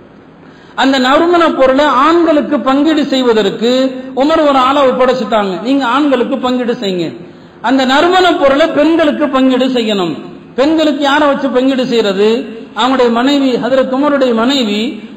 அந்த நறுமண பொருளை ஆண்களுக்கு பங்கீடு செய்வதற்கு உமர் ஒரு ஆளை ஒப்படைச்சிட்டாங்க நீங்க ஆண்களுக்கு பங்கீடு செய்யுங்க அந்த நறுமண பொருளை பெண்களுக்கு பங்கீடு செய்யணும் பெண்களுக்கு யாரை வச்சு பங்கீடு செய்யறது அவங்களுடைய மனைவி ஹதரத் உமருடைய மனைவி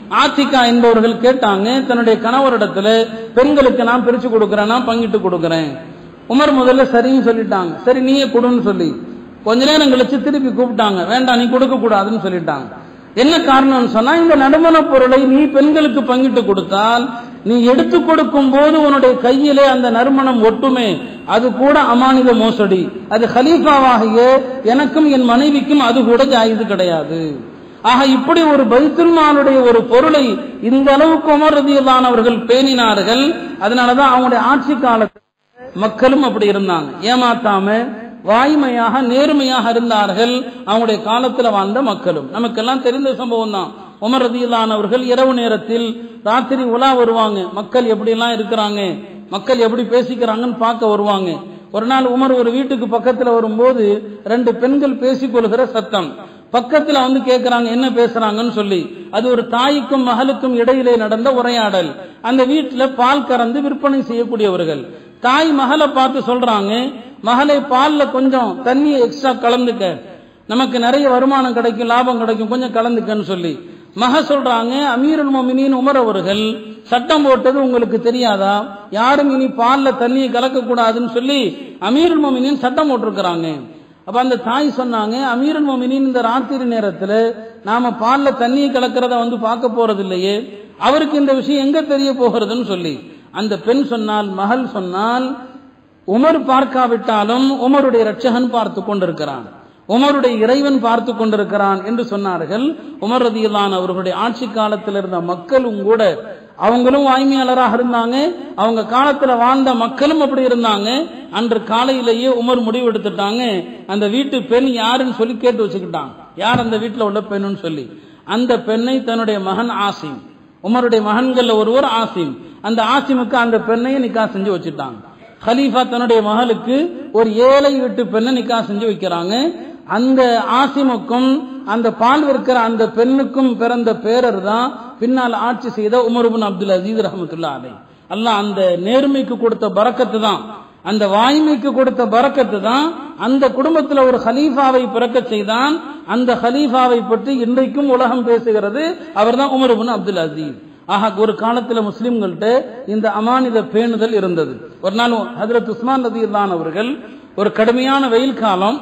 ஆத்திகா என்பவர்கள் கேட்டாங்க தன்னுடைய கணவரிடத்துல பெண்களுக்கு நான் பிரிச்சு கொடுக்கறேன் நான் பங்கிட்டு கொடுக்கறேன் உமர் முதல்ல சரின்னு சொல்லிட்டாங்க சரி நீயே கொடுன்னு சொல்லி கொஞ்ச நேரம் கழிச்சு திருப்பி கூப்பிட்டாங்க வேண்டாம் நீ கொடுக்க கூடாதுன்னு சொல்லிட்டாங்க என்ன காரணம்னு சொன்னா இந்த நடுமண பொருளை நீ பெண்களுக்கு பங்கிட்டு கொடுத்தால் நீ எடுத்து கொடுக்கும் போது உன்னுடைய கையிலே அந்த நறுமணம் ஒட்டுமே அது கூட அமானித மோசடி அது ஹலீஃபாவாகிய எனக்கும் என் மனைவிக்கும் அது கூட ஜாயிது கிடையாது ஆக இப்படி ஒரு பைத்துல்மானுடைய ஒரு பொருளை இந்த அளவுக்கு உமர் ரதியில்லானவர்கள் பேணினார்கள் அதனாலதான் அவங்களுடைய ஆட்சி காலத்தில் மக்களும் அப்படி இருந்தாங்க ஏமாத்தாம வாய்மையாக நேர்மையாக இருந்தார்கள் அவங்களுடைய காலத்துல வாழ்ந்த மக்களும் நமக்கெல்லாம் தெரிந்த சம்பவம் தான் உமர் ரதியில்லானவர்கள் இரவு நேரத்தில் ராத்திரி உலா வருவாங்க மக்கள் எப்படி எல்லாம் இருக்கிறாங்க மக்கள் எப்படி பேசிக்கிறாங்கன்னு பார்க்க வருவாங்க ஒரு நாள் உமர் ஒரு வீட்டுக்கு பக்கத்துல வரும்போது ரெண்டு பெண்கள் பேசிக்கொள்கிற சத்தம் பக்கத்துல வந்து கேக்குறாங்க என்ன பேசுறாங்கன்னு சொல்லி அது ஒரு தாய்க்கும் மகளுக்கும் இடையிலே நடந்த உரையாடல் அந்த வீட்டுல பால் கறந்து விற்பனை செய்யக்கூடியவர்கள் தாய் மகளை பார்த்து சொல்றாங்க மகளை பால்ல கொஞ்சம் தண்ணியை எக்ஸ்ட்ரா கலந்துக்க நமக்கு நிறைய வருமானம் கிடைக்கும் லாபம் கிடைக்கும் கொஞ்சம் கலந்துக்கன்னு சொல்லி மக சொல்றாங்க அமீருல் மோமினின் உமர் அவர்கள் சட்டம் போட்டது உங்களுக்கு தெரியாதா யாரும் இனி பால்ல தண்ணியை கலக்க கூடாதுன்னு சொல்லி அமீருல் மோமினின் சட்டம் போட்டிருக்கிறாங்க அப்ப அந்த தாய் சொன்னாங்க அமீருல் மோமினின் இந்த ராத்திரி நேரத்துல நாம பால்ல தண்ணியை கலக்கிறத வந்து பார்க்க போறது இல்லையே அவருக்கு இந்த விஷயம் எங்க தெரிய போகிறதுன்னு சொல்லி அந்த பெண் சொன்னால் மகள் சொன்னால் உமர் பார்க்காவிட்டாலும் உமருடைய ரட்சகன் பார்த்து கொண்டிருக்கிறான் உமருடைய இறைவன் பார்த்து கொண்டிருக்கிறான் என்று சொன்னார்கள் உமர் ரதியில்லான் அவர்களுடைய ஆட்சி காலத்தில் இருந்த மக்களும் கூட அவங்களும் வாய்மையாளராக இருந்தாங்க அவங்க காலத்துல வாழ்ந்த மக்களும் அப்படி இருந்தாங்க அன்று காலையிலேயே உமர் முடிவு எடுத்துட்டாங்க அந்த வீட்டு பெண் யாருன்னு சொல்லி கேட்டு வச்சுக்கிட்டாங்க யார் அந்த வீட்டுல உள்ள பெண்ணுன்னு சொல்லி அந்த பெண்ணை தன்னுடைய மகன் ஆசிம் உமருடைய மகன்கள்ல ஒருவர் ஆசிம் அந்த ஆசிமுக்கு அந்த பெண்ணையை நிக்கா செஞ்சு வச்சுட்டாங்க ஹலீஃபா தன்னுடைய மகளுக்கு ஒரு ஏழை வீட்டு பெண்ணை நிக்கா செஞ்சு வைக்கிறாங்க அந்த ஆசிமுக்கும் அந்த பால் விற்கிற அந்த பெண்ணுக்கும் பிறந்த பேரர் தான் பின்னால் ஆட்சி செய்த உமர்பின் அப்துல் அசீஸ் ரஹமத்துல்லா அலை அல்லாஹ் அந்த நேர்மைக்கு கொடுத்த பறக்கத்து தான் அந்த வாய்மைக்கு கொடுத்த பறக்கத்து தான் அந்த குடும்பத்தில் ஒரு ஹலீஃபாவை பிறக்க செய்தான் அந்த ஹலீஃபாவை பற்றி இன்றைக்கும் உலகம் பேசுகிறது அவர்தான் உமர்பின் அப்துல் அசீஸ் ஆக ஒரு காலத்துல முஸ்லிம்கள்ட்ட இந்த அமானித பேணுதல் இருந்தது ஒரு நாள் ஹதரத் உஸ்மான் நதி அவர்கள் ஒரு கடுமையான வெயில் காலம்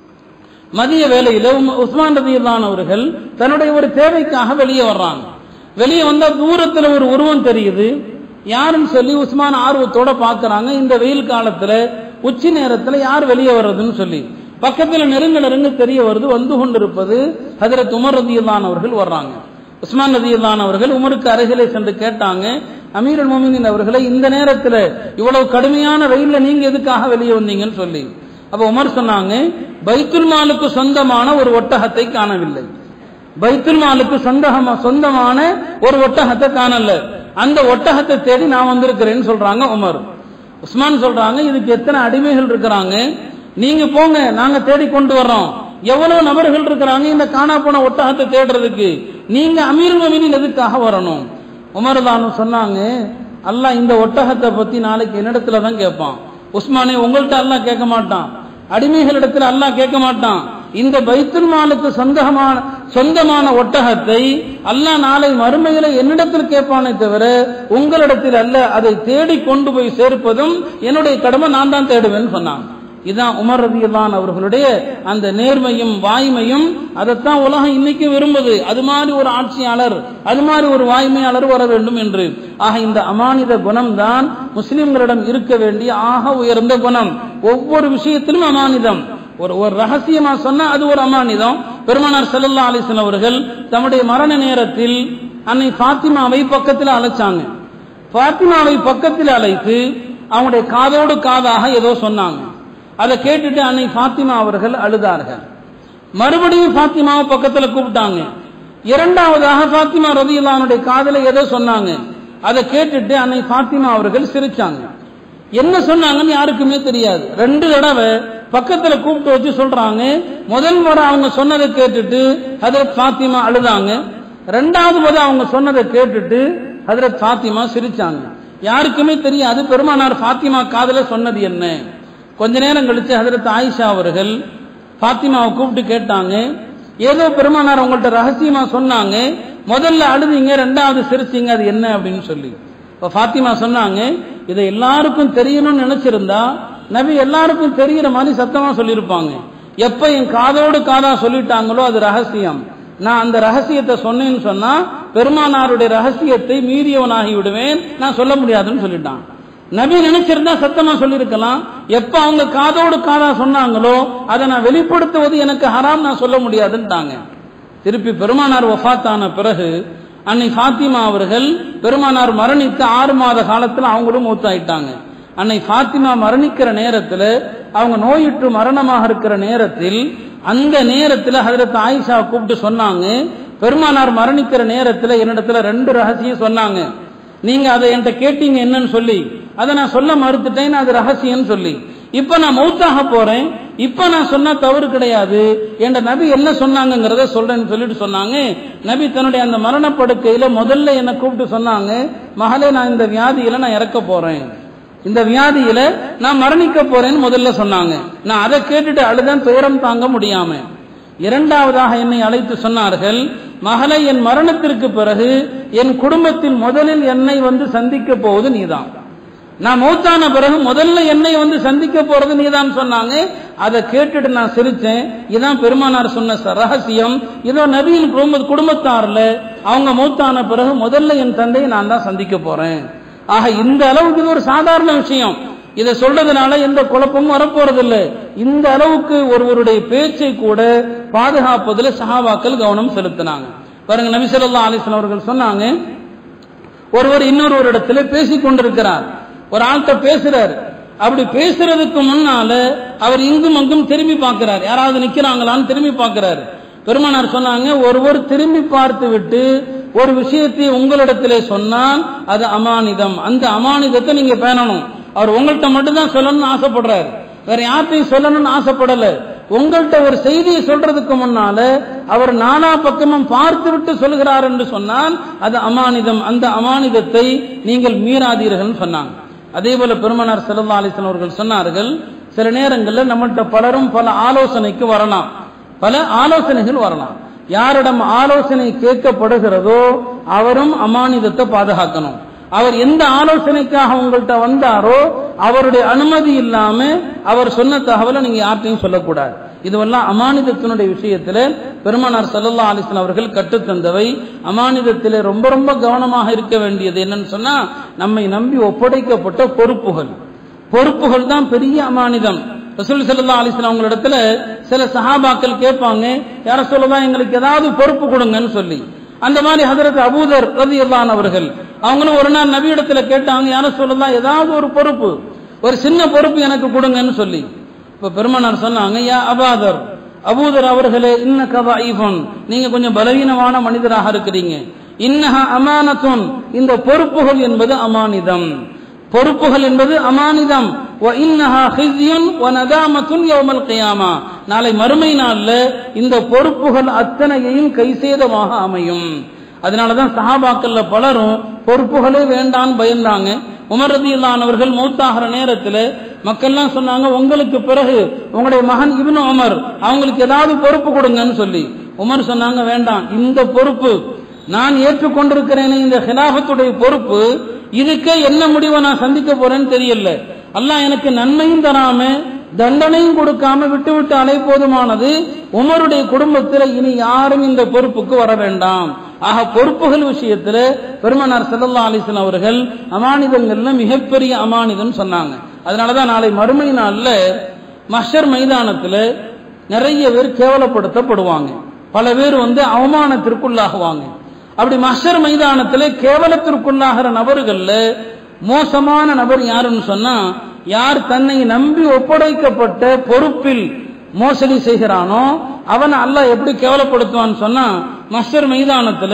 மதிய வேளையில உம் உஸ்மான் ரதி அவர்கள் தன்னுடைய ஒரு தேவைக்காக வெளியே வர்றாங்க வெளியே வந்தா தூரத்துல ஒரு உருவம் தெரியுது யாருன்னு சொல்லி உஸ்மான் ஆர்வத்தோட பாக்குறாங்க இந்த வெயில் காலத்துல உச்சி நேரத்துல யார் வெளியே வர்றதுன்னு சொல்லி பக்கத்துல நெருங்க நெருங்க தெரிய வருது வந்து கொண்டிருப்பது ஹதரத் உமர் ரதி அவர்கள் வர்றாங்க உஸ்மான் ரதி அவர்கள் உமருக்கு அருகிலே சென்று கேட்டாங்க அமீருல் மோமினின் அவர்களை இந்த நேரத்துல இவ்வளவு கடுமையான வெயில்ல நீங்க எதுக்காக வெளியே வந்தீங்கன்னு சொல்லி அப்ப உமர் சொன்னாங்க பைத்துல் மாலுக்கு சொந்தமான ஒரு ஒட்டகத்தை காணவில்லை பைத்துல் மாலுக்கு சொந்தமா சொந்தமான ஒரு ஒட்டகத்தை காணல அந்த ஒட்டகத்தை தேடி நான் வந்திருக்கிறேன்னு சொல்றாங்க உமர் உஸ்மான் சொல்றாங்க இதுக்கு எத்தனை அடிமைகள் இருக்கிறாங்க நீங்க போங்க நாங்க தேடி கொண்டு வர்றோம் எவ்வளவு நபர்கள் இருக்கிறாங்க இந்த காணா போன ஒட்டகத்தை தேடுறதுக்கு நீங்க அமீர் மமினின் எதுக்காக வரணும் உமர் தானு சொன்னாங்க அல்லாஹ் இந்த ஒட்டகத்தை பத்தி நாளைக்கு என்னிடத்துல தான் கேட்பான் உஸ்மானே உங்கள்கிட்ட அல்லாஹ் கேட்க மாட்டான் அடிமைகளிடத்தில் அல்லாஹ் கேட்க மாட்டான் இந்த பைத்துல் மாலுக்கு சொந்தமான சொந்தமான ஒட்டகத்தை அல்லாஹ் நாளை மறுமையில என்னிடத்தில் கேட்பானே தவிர உங்களிடத்தில் அல்ல அதை தேடி கொண்டு போய் சேர்ப்பதும் என்னுடைய கடமை நான் தான் தேடுவேன்னு சொன்னாங்க இதான் உமர் ரதியல்லான் அவர்களுடைய அந்த நேர்மையும் வாய்மையும் அதைத்தான் உலகம் இன்னைக்கு விரும்புது அது மாதிரி ஒரு ஆட்சியாளர் அது மாதிரி ஒரு வாய்மையாளர் வர வேண்டும் என்று ஆக இந்த அமானித குணம் தான் முஸ்லிம்களிடம் இருக்க வேண்டிய ஆக உயர்ந்த குணம் ஒவ்வொரு விஷயத்திலும் அமானிதம் ஒரு ஒரு ரகசியமா சொன்னா அது ஒரு அமானிதம் பெருமானார் செல்லல்லா அலிசன் அவர்கள் தம்முடைய மரண நேரத்தில் அன்னை பாத்திமாவை பக்கத்தில் அழைச்சாங்க பாத்திமாவை பக்கத்தில் அழைத்து அவங்களுடைய காதோடு காதாக ஏதோ சொன்னாங்க அதை கேட்டுட்டு அன்னை பாத்திமா அவர்கள் அழுதார்கள் மறுபடியும் பாத்திமாவை பக்கத்துல கூப்பிட்டாங்க இரண்டாவதாக பாத்திமா ரதியுல்லானுடைய காதல ஏதோ சொன்னாங்க அதை கேட்டுட்டு அன்னை பாத்திமா அவர்கள் சிரிச்சாங்க என்ன சொன்னாங்கன்னு யாருக்குமே தெரியாது ரெண்டு தடவை பக்கத்துல கூப்பிட்டு வச்சு சொல்றாங்க முதல் முறை அவங்க சொன்னதை கேட்டுட்டு ஹதரத் பாத்திமா அழுதாங்க ரெண்டாவது முறை அவங்க சொன்னதை கேட்டுட்டு ஹதரத் பாத்திமா சிரிச்சாங்க யாருக்குமே தெரியாது பெருமானார் பாத்திமா காதல சொன்னது என்ன கொஞ்ச நேரம் கழிச்சு ஹதரத் ஆயிஷா அவர்கள் பாத்திமாவை கூப்பிட்டு கேட்டாங்க ஏதோ பெருமானார் உங்கள்ட்ட ரகசியமா சொன்னாங்க முதல்ல அழுதீங்க ரெண்டாவது சிரிச்சீங்க அது என்ன அப்படின்னு சொல்லி இப்ப ஃபாத்திமா சொன்னாங்க இதை எல்லாருக்கும் தெரியணும்னு நினைச்சிருந்தா நபி எல்லாருக்கும் தெரிகிற மாதிரி சத்தமா சொல்லியிருப்பாங்க எப்ப என் காதோடு காதா சொல்லிட்டாங்களோ அது ரகசியம் நான் அந்த ரகசியத்தை சொன்னேன்னு சொன்னா பெருமானாருடைய ரகசியத்தை மீறியவனாகி விடுவேன் நான் சொல்ல முடியாதுன்னு சொல்லிட்டான் நபி நினைச்சிருந்தா சத்தமா சொல்லியிருக்கலாம் எப்ப அவங்க காதோடு காதா சொன்னாங்களோ அதை நான் வெளிப்படுத்துவது எனக்கு ஹராம் நான் சொல்ல முடியாதுன்ட்டாங்க திருப்பி பெருமானார் வஃபாத்தான பிறகு அன்னை ஃபாத்திமா அவர்கள் பெருமானார் மரணித்து ஆறு மாத காலத்துல அவங்களும் மூத்தாயிட்டாங்க அன்னை ஃபாத்திமா மரணிக்கிற நேரத்துல அவங்க நோயுற்று மரணமாக இருக்கிற நேரத்தில் அந்த நேரத்தில் ஹதரத் ஆயிஷா கூப்பிட்டு சொன்னாங்க பெருமானார் மரணிக்கிற நேரத்துல என்னிடத்துல ரெண்டு ரகசியம் சொன்னாங்க நீங்க அதை என்கிட்ட கேட்டீங்க என்னன்னு சொல்லி அதை நான் சொல்ல மறுத்துட்டேன் அது ரகசியம் சொல்லி இப்ப நான் மௌத்தாக போறேன் இப்ப நான் சொன்னா தவறு கிடையாது என்ற நபி என்ன சொன்னாங்கங்கிறத சொல்றேன்னு சொல்லிட்டு சொன்னாங்க நபி தன்னுடைய அந்த மரணப்படுக்கையில முதல்ல என்ன கூப்பிட்டு சொன்னாங்க மகளே நான் இந்த வியாதியில நான் இறக்க போறேன் இந்த வியாதியில நான் மரணிக்க போறேன்னு முதல்ல சொன்னாங்க நான் அதை கேட்டுட்டு அழுதான் துயரம் தாங்க முடியாம இரண்டாவதாக என்னை அழைத்து சொன்னார்கள் மகளை என் மரணத்திற்கு பிறகு என் குடும்பத்தில் முதலில் என்னை வந்து சந்திக்க போவது நீதான் நான் மௌத்தான பிறகு முதல்ல என்னை வந்து சந்திக்க போறது நீதான் சொன்னாங்க அதை கேட்டுட்டு நான் சிரிச்சேன் இதான் பெருமானார் சொன்ன ச- ரகசியம் இதோ நபியின் குடும்ப குடும்பத்தார்ல அவங்க மௌத்தான பிறகு முதல்ல என் தந்தையை நான் தான் சந்திக்க போறேன் ஆக இந்த அளவுக்கு இது ஒரு சாதாரண விஷயம் இதை சொல்றதுனால எந்த குழப்பமும் வரப்போறதில்ல இந்த அளவுக்கு ஒருவருடைய பேச்சை கூட பாதுகாப்பதில் சஹாபாக்கள் கவனம் செலுத்தினாங்க பாருங்க நபி ஸல்லல்லாஹு அலைஹி வஸல்லம் அவர்கள் சொன்னாங்க ஒருவர் இன்னொரு ஒரு இடத்துல பேசிக் கொண்டிருக்கிறார் ஒரு ஆள்கிட்ட பேசுறாரு அப்படி பேசுறதுக்கு முன்னால அவர் இங்கும் அங்கும் திரும்பி பார்க்கிறார் யாராவது நிக்கிறாங்களான்னு திரும்பி பார்க்கிறாரு பெருமானார் சொன்னாங்க ஒருவர் திரும்பி பார்த்து விட்டு ஒரு விஷயத்தை உங்களிடத்திலே சொன்னால் அது அமானிதம் அந்த அமானிதத்தை நீங்க பேணணும் அவர் உங்கள்கிட்ட மட்டும்தான் சொல்லணும்னு ஆசைப்படுறாரு வேற யார்ட்டையும் சொல்லணும்னு ஆசைப்படல உங்கள்கிட்ட ஒரு செய்தியை சொல்றதுக்கு முன்னால அவர் நானா பக்கமும் பார்த்து விட்டு சொல்கிறார் என்று சொன்னால் அது அமானிதம் அந்த அமானிதத்தை நீங்கள் மீறாதீர்கள் சொன்னாங்க அதே போல பெருமனார் செல்லல்லா அலிஸ்லாம் அவர்கள் சொன்னார்கள் சில நேரங்களில் நம்மள்ட்ட பலரும் பல ஆலோசனைக்கு வரலாம் பல ஆலோசனைகள் வரலாம் யாரிடம் ஆலோசனை கேட்கப்படுகிறதோ அவரும் அமானிதத்தை பாதுகாக்கணும் அவர் எந்த ஆலோசனைக்காக உங்கள்கிட்ட வந்தாரோ அவருடைய அனுமதி இல்லாம அவர் சொன்ன தகவலை நீங்க யார்ட்டையும் சொல்லக்கூடாது இதுவெல்லாம் அமானிதத்தினுடைய விஷயத்துல பெருமானார் ஸல்லல்லாஹு அலைஹி வஸல்லம் அவர்கள் கற்றுத்தந்தவை அமானிதத்திலே ரொம்ப ரொம்ப கவனமாக இருக்க வேண்டியது என்னன்னு சொன்னா நம்மை நம்பி ஒப்படைக்கப்பட்ட பொறுப்புகள் பொறுப்புகள் தான் பெரிய அமானிதம் ரசூல் ஸல்லல்லாஹு அலைஹி வஸல்லம் அவங்களிடத்துல சில சஹாபாக்கள் கேட்பாங்க யார சொல்லலாம் எங்களுக்கு ஏதாவது பொறுப்பு கொடுங்கன்னு சொல்லி அந்த மாதிரி ஹதரத் அபூதர் ரதியல்லான் அவர்கள் அவங்களும் ஒரு நாள் நபியிடத்துல கேட்டாங்க யார சொல்லலாம் ஏதாவது ஒரு பொறுப்பு ஒரு சின்ன பொறுப்பு எனக்கு கொடுங்கன்னு சொல்லி இப்ப பெருமனார் சொன்னாங்க யா அபாதர் அபூதர் அவர்களே இன்ன கதாயிஃபன் நீங்க கொஞ்சம் பலவீனமான மனிதராக இருக்கிறீங்க இன்னஹ அமானத்துன் இந்த பொறுப்புகள் என்பது அமானிதம் பொறுப்புகள் என்பது அமானிதம் வ இன்னஹா ஹிஸ்யுன் வ நதாமத்துன் யௌமல் கியாமா நாளை மறுமை நாள்ல இந்த பொறுப்புகள் அத்தனையையும் கைசேதமாக அமையும் அதனாலதான் சஹாபாக்கள்ல பலரும் பொறுப்புகளே வேண்டான்னு பயந்தாங்க உமர் ரதியுல்லான் அவர்கள் மௌத்தாகிற நேரத்துல மக்கள்லாம் சொன்னாங்க உங்களுக்கு பிறகு உங்களுடைய மகன் இப்னு உமர் அவங்களுக்கு ஏதாவது பொறுப்பு கொடுங்கன்னு சொல்லி உமர் சொன்னாங்க வேண்டாம் இந்த பொறுப்பு நான் ஏற்றுக்கொண்டிருக்கிறேனே இந்த ஹிலாபத்துடைய பொறுப்பு இதுக்கே என்ன முடிவை நான் சந்திக்க போறேன்னு தெரியல அல்லாஹ் எனக்கு நன்மையும் தராம தண்டனையும் கொடுக்காம விட்டு விட்டாலே போதுமானது உமருடைய குடும்பத்தில் இனி யாரும் இந்த பொறுப்புக்கு வர வேண்டாம் ஆக பொறுப்புகள் விஷயத்துல பெருமனார் ஸல்லல்லாஹு அலைஹி வஸல்லம் அவர்கள் அமானிதங்கள்ல மிகப்பெரிய அமானிதம் சொன்னாங்க அதனாலதான் நாளை மறுமை நாள்ல மஷர் மைதானத்துல நிறைய பேர் கேவலப்படுத்தப்படுவாங்க பல பேர் வந்து அவமானத்திற்குள்ளாகுவாங்க அப்படி மஷர் மைதானத்துல கேவலத்திற்குள்ளாகிற நபர்கள்ல மோசமான நபர் யாருன்னு சொன்னா யார் தன்னை நம்பி ஒப்படைக்கப்பட்ட பொறுப்பில் மோசடி செய்கிறானோ அவன் அல்லாஹ் எப்படி கேவலப்படுத்துவான்னு சொன்னா மஷர் மைதானத்துல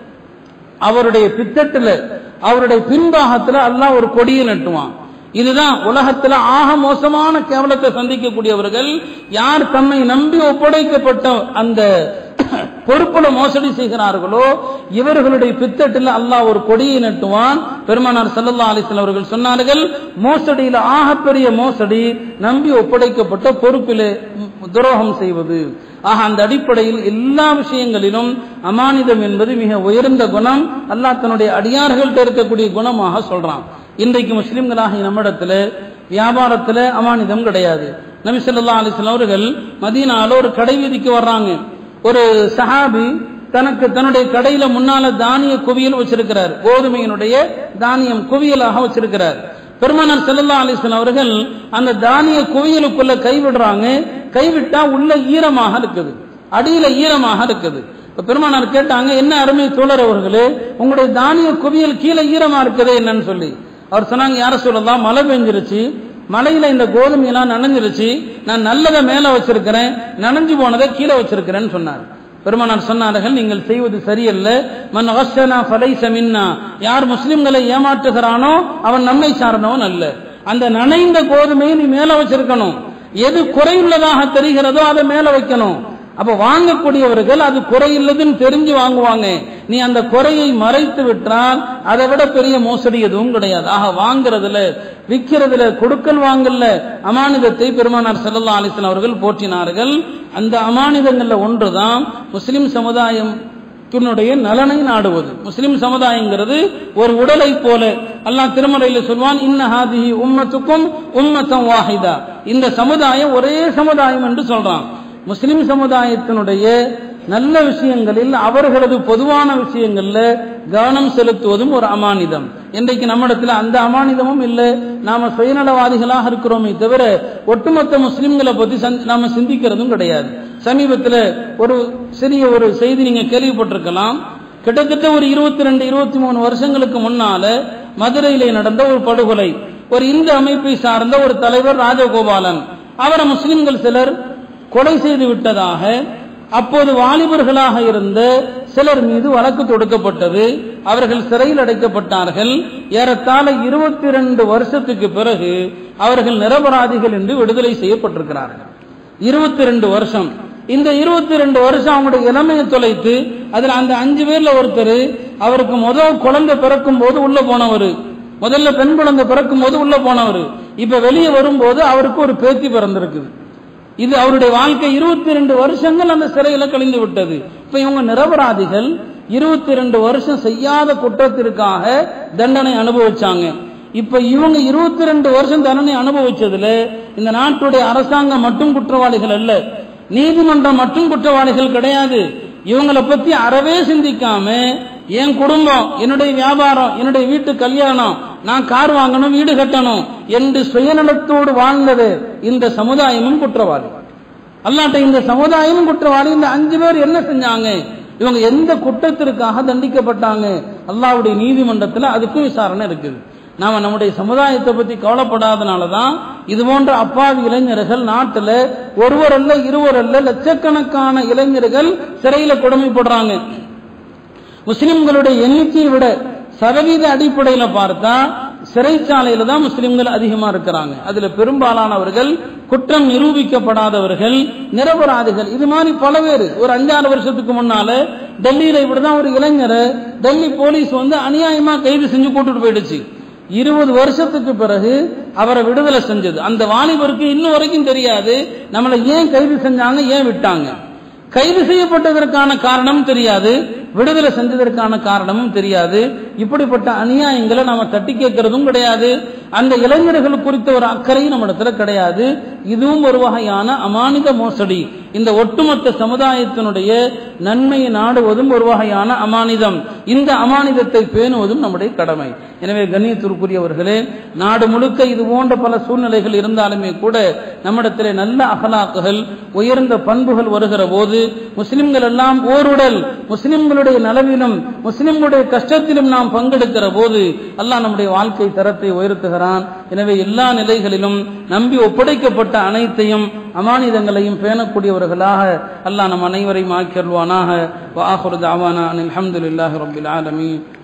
அவருடைய பித்தட்டுல அவருடைய பின்பாகத்துல அல்லாஹ் ஒரு கொடியை நட்டுவான் இதுதான் உலகத்துல ஆக மோசமான கேவலத்தை சந்திக்கக்கூடியவர்கள் யார் தம்மை நம்பி ஒப்படைக்கப்பட்ட அந்த பொறுப்புல மோசடி செய்கிறார்களோ இவர்களுடைய பித்தட்டில் அல்லாஹ் ஒரு கொடியை நட்டுவான் பெருமானார் சல்லல்லா அலிஸ்லாம் அவர்கள் சொன்னார்கள் மோசடியில் ஆகப்பெரிய மோசடி நம்பி ஒப்படைக்கப்பட்ட பொறுப்பிலே துரோகம் செய்வது ஆக அந்த அடிப்படையில் எல்லா விஷயங்களிலும் அமானிதம் என்பது மிக உயர்ந்த குணம் அல்லாஹ் தன்னுடைய அடியார்கள்ட்ட இருக்கக்கூடிய குணமாக சொல்றான் இன்றைக்கு முஸ்லிம்களாக நம்மிடத்துல வியாபாரத்துல அமானிதம் கிடையாது நபி சொல்லா அலிஸ்லாம் அவர்கள் மதீனால ஒரு கடை வீதிக்கு வர்றாங்க ஒரு சஹாபி தனக்கு தன்னுடைய கடையில முன்னால தானிய குவியல் வச்சிருக்கிறார் கோதுமையினுடைய தானியம் குவியலாக வச்சிருக்கிறார் பெருமானார் செல்லல்லா அலிஸ்லாம் அவர்கள் அந்த தானிய குவியலுக்குள்ள கைவிடுறாங்க கைவிட்டா உள்ள ஈரமாக இருக்குது அடியில ஈரமாக இருக்குது இப்ப பெருமானார் கேட்டாங்க என்ன அருமை தோழர் அவர்களே உங்களுடைய தானிய குவியல் கீழே ஈரமா இருக்குது என்னன்னு சொல்லி அவர் சொன்னாங்க யார சொல்லலாம் மழை பெஞ்சிருச்சு மலையில இந்த கோதுமையெல்லாம் நனைஞ்சிருச்சு நான் நல்லதை மேல வச்சிருக்கிறேன் நனைஞ்சு போனதை கீழே வச்சிருக்கிறேன்னு சொன்னார் பெருமானார் சொன்னார்கள் நீங்கள் செய்வது சரியல்ல மன் வசனா ஃபலைச மின்னா யார் முஸ்லிம்களை ஏமாற்றுகிறானோ அவன் நம்மை சார்ந்தவன் அல்ல அந்த நனைந்த கோதுமையை நீ மேல வச்சிருக்கணும் எது குறையுள்ளதாக தெரிகிறதோ அதை மேல வைக்கணும் அப்ப வாங்கக்கூடியவர்கள் அது குறையுள்ளதுன்னு தெரிஞ்சு வாங்குவாங்க நீ அந்த குறையை மறைத்து விட்டால் அதை விட பெரிய மோசடி எதுவும் கிடையாது ஆக வாங்குறதுல விற்கிறதுல கொடுக்கல் வாங்கல்ல அமானிதத்தை பெருமானார் செல்லல்லா அலிஸ்லாம் அவர்கள் போற்றினார்கள் அந்த அமானிதங்கள்ல ஒன்றுதான் முஸ்லிம் சமுதாயம் தன்னுடைய நலனை நாடுவது முஸ்லிம் சமுதாயங்கிறது ஒரு உடலை போல அல்லாஹ் திருமறையில் சொல்வான் இன்னஹாதி உம்மத்துக்கும் உம்மத்தம் வாஹிதா இந்த சமுதாயம் ஒரே சமுதாயம் என்று சொல்றான் முஸ்லிம் சமுதாயத்தினுடைய நல்ல விஷயங்களில் அவர்களது பொதுவான விஷயங்கள்ல கவனம் செலுத்துவதும் ஒரு அமானிதம் இன்றைக்கு நம்மிடத்துல அந்த அமானிதமும் இல்லை நாம சுயநலவாதிகளாக இருக்கிறோமே தவிர ஒட்டுமொத்த முஸ்லிம்களை பத்தி நாம சிந்திக்கிறதும் கிடையாது சமீபத்தில் ஒரு சிறிய ஒரு செய்தி நீங்க கேள்விப்பட்டிருக்கலாம் கிட்டத்தட்ட ஒரு இருபத்தி ரெண்டு இருபத்தி மூணு வருஷங்களுக்கு முன்னால மதுரையிலே நடந்த ஒரு படுகொலை ஒரு இந்து அமைப்பை சார்ந்த ஒரு தலைவர் ராஜகோபாலன் அவரை முஸ்லிம்கள் சிலர் கொலை செய்து விட்டதாக அப்போது வாலிபர்களாக இருந்த சிலர் மீது வழக்கு தொடுக்கப்பட்டது அவர்கள் சிறையில் அடைக்கப்பட்டார்கள் ஏறத்தாழ இருபத்தி ரெண்டு வருஷத்துக்கு பிறகு அவர்கள் நிரபராதிகள் என்று விடுதலை செய்யப்பட்டிருக்கிறார்கள் இருபத்தி ரெண்டு வருஷம் இந்த இருபத்தி ரெண்டு வருஷம் அவங்களுடைய இளமையை தொலைத்து அதுல அந்த அஞ்சு பேர்ல ஒருத்தர் அவருக்கு முதல் குழந்தை பிறக்கும் போது உள்ள போனவர் முதல்ல பெண் குழந்தை பிறக்கும் போது உள்ள போனவர் இப்ப வெளியே வரும்போது அவருக்கு ஒரு பேத்தி பிறந்திருக்குது இது அவருடைய வாழ்க்கை இருபத்தி ரெண்டு வருஷங்கள் அந்த சிறையில கழிந்து விட்டது இப்ப இவங்க நிரபராதிகள் இருபத்தி ரெண்டு வருஷம் செய்யாத குற்றத்திற்காக தண்டனை அனுபவிச்சாங்க இப்ப இவங்க இருபத்தி ரெண்டு வருஷம் தண்டனை அனுபவிச்சதுல இந்த நாட்டுடைய அரசாங்கம் மட்டும் குற்றவாளிகள் அல்ல நீதிமன்றம் மட்டும் குற்றவாளிகள் கிடையாது இவங்களை பத்தி அறவே சிந்திக்காம என் குடும்பம் என்னுடைய வியாபாரம் என்னுடைய வீட்டு கல்யாணம் நான் கார் வாங்கணும் வீடு கட்டணும் என்று சுயநலத்தோடு வாழ்ந்தது இந்த சமுதாயமும் குற்றவாளி அல்லாட்ட இந்த சமுதாயமும் குற்றவாளி இந்த அஞ்சு பேர் என்ன செஞ்சாங்க இவங்க எந்த குற்றத்திற்காக தண்டிக்கப்பட்டாங்க அல்லாவுடைய நீதிமன்றத்தில் அதுக்கும் விசாரணை இருக்குது நாம நம்முடைய சமுதாயத்தை பத்தி கவலைப்படாதனால தான் இது போன்ற அப்பாவி இளைஞர்கள் நாட்டில் ஒருவர் அல்ல இருவர் அல்ல லட்சக்கணக்கான இளைஞர்கள் சிறையில கொடுமைப்படுறாங்க முஸ்லிம்களுடைய எண்ணிக்கையை விட சதவீத அடிப்படையில பார்த்தா சிறைச்சாலையில தான் முஸ்லிம்கள் அதிகமா இருக்கிறாங்க அதுல பெரும்பாலானவர்கள் குற்றம் நிரூபிக்கப்படாதவர்கள் நிரபராதிகள் இது மாதிரி பல பேர் ஒரு அஞ்சாறு வருஷத்துக்கு முன்னால டெல்லியில இப்படிதான் ஒரு இளைஞரை டெல்லி போலீஸ் வந்து அநியாயமா கைது செஞ்சு கூட்டிட்டு போயிடுச்சு இருபது வருஷத்துக்கு பிறகு அவரை விடுதலை செஞ்சது அந்த வாலிபருக்கு இன்னும் வரைக்கும் தெரியாது நம்மளை ஏன் கைது செஞ்சாங்க ஏன் விட்டாங்க கைது செய்யப்பட்டதற்கான காரணம் தெரியாது விடுதலை செஞ்சதற்கான காரணமும் தெரியாது இப்படிப்பட்ட அநியாயங்களை நாம தட்டி கேட்கறதும் கிடையாது அந்த இளைஞர்கள் குறித்த ஒரு அக்கறையும் நம்மிடத்துல கிடையாது இதுவும் ஒரு வகையான அமானித மோசடி இந்த ஒட்டுமொத்த சமுதாயத்தினுடைய நன்மையை நாடுவதும் ஒரு வகையான அமானிதம் இந்த அமானிதத்தை பேணுவதும் நம்முடைய கடமை எனவே கண்ணியத்திற்குரியவர்களே நாடு முழுக்க இது போன்ற பல சூழ்நிலைகள் இருந்தாலுமே கூட நம்மிடத்திலே நல்ல அகலாக்குகள் உயர்ந்த பண்புகள் வருகிற போது முஸ்லிம்கள் எல்லாம் ஓருடல் முஸ்லிம்களுடைய நலவிலும் முஸ்லிம்களுடைய கஷ்டத்திலும் நாம் பங்கெடுக்கிற போது அல்லாஹ் நம்முடைய வாழ்க்கை தரத்தை உயர்த்துகிறான் எனவே எல்லா நிலைகளிலும் நம்பி ஒப்படைக்கப்பட்ட அனைத்தையும் அமானிதங்களையும் பேணக்கூடியவர்களாக அல்லாஹ் நம் அனைவரையும் ஆக்கியல்வானாக வாஹுர் தாவானா அனில் அஹமதுல்லாஹி ரபில் ஆலமீன்